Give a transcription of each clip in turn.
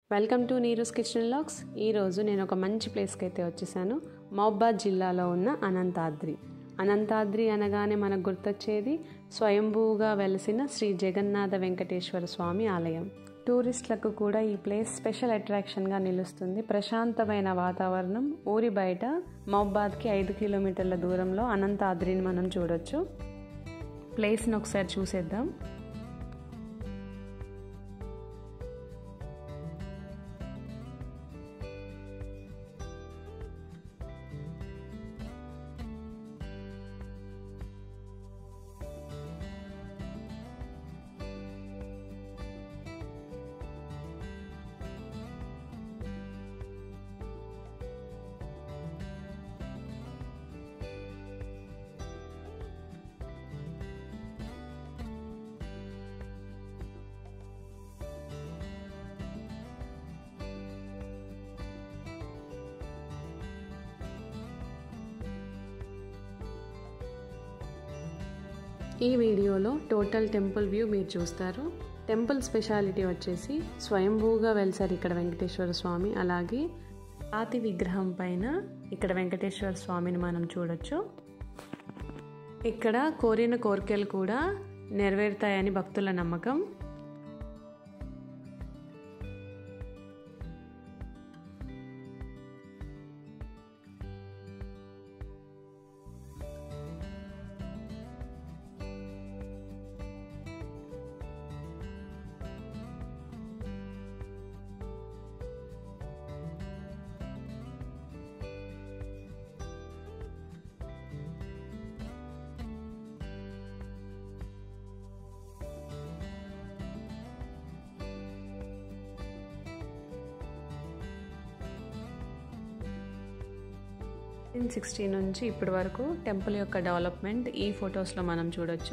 welcome to Neeru's kitchen లాక్స్ ఈరోజు నేను ఒక మంచి ప్లేస్కి అయితే వచ్చేసాను మహబాద్ జిల్లాలో ఉన్న అనంతాద్రి అనంతాద్రి అనగానే మనకు గుర్తొచ్చేది స్వయంభూగా వెలసిన శ్రీ జగన్నాథ వెంకటేశ్వర స్వామి ఆలయం టూరిస్టులకు కూడా ఈ ప్లేస్ స్పెషల్ అట్రాక్షన్గా నిలుస్తుంది ప్రశాంతమైన వాతావరణం ఊరి బయట మహబాద్కి ఐదు కిలోమీటర్ల దూరంలో అనంతాద్రిని మనం చూడొచ్చు ప్లేస్ని ఒకసారి చూసేద్దాం ఈ వీడియోలో టోటల్ టెంపుల్ వ్యూ మీరు చూస్తారు టెంపుల్ స్పెషాలిటీ వచ్చేసి స్వయంభూగా వెళ్తారు ఇక్కడ వెంకటేశ్వర స్వామి అలాగే రాతి విగ్రహం పైన ఇక్కడ వెంకటేశ్వర స్వామిని మనం చూడొచ్చు ఇక్కడ కోరిన కోరికలు కూడా నెరవేరుతాయని భక్తుల నమ్మకం నైన్టీన్ సిక్స్టీ నుంచి ఇప్పటి వరకు టెంపుల్ యొక్క డెవలప్మెంట్ ఈ ఫొటోస్లో మనం చూడొచ్చు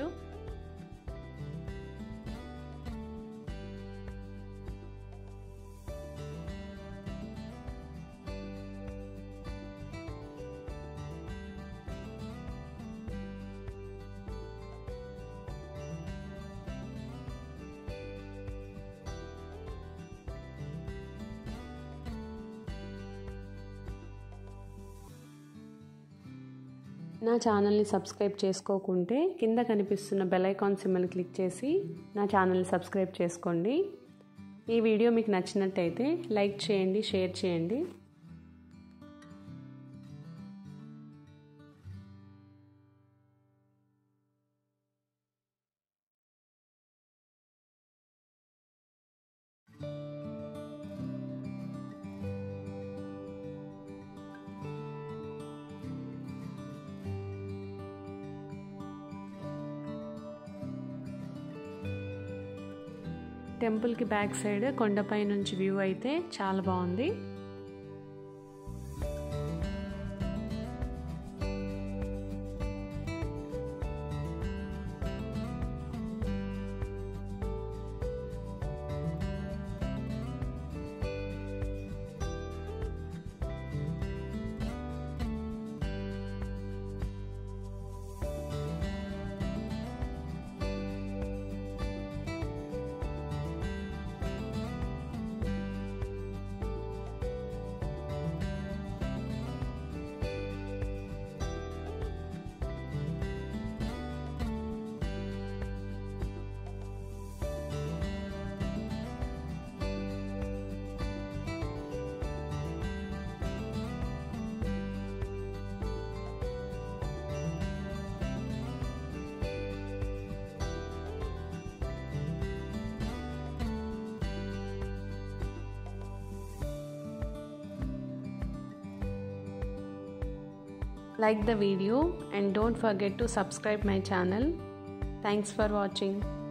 నా ఛానల్ని సబ్స్క్రైబ్ చేసుకోకుంటే కింద కనిపిస్తున్న బెల్ ఐకాన్ సింబల్ క్లిక్ చేసి నా ఛానల్ని సబ్స్క్రైబ్ చేసుకోండి ఈ వీడియో మీకు నచ్చినట్టయితే లైక్ చేయండి షేర్ చేయండి టెంపుల్కి బ్యాక్ సైడ్ కొండపై నుంచి వ్యూ అయితే చాలా బాగుంది like the video and don't forget to subscribe my channel thanks for watching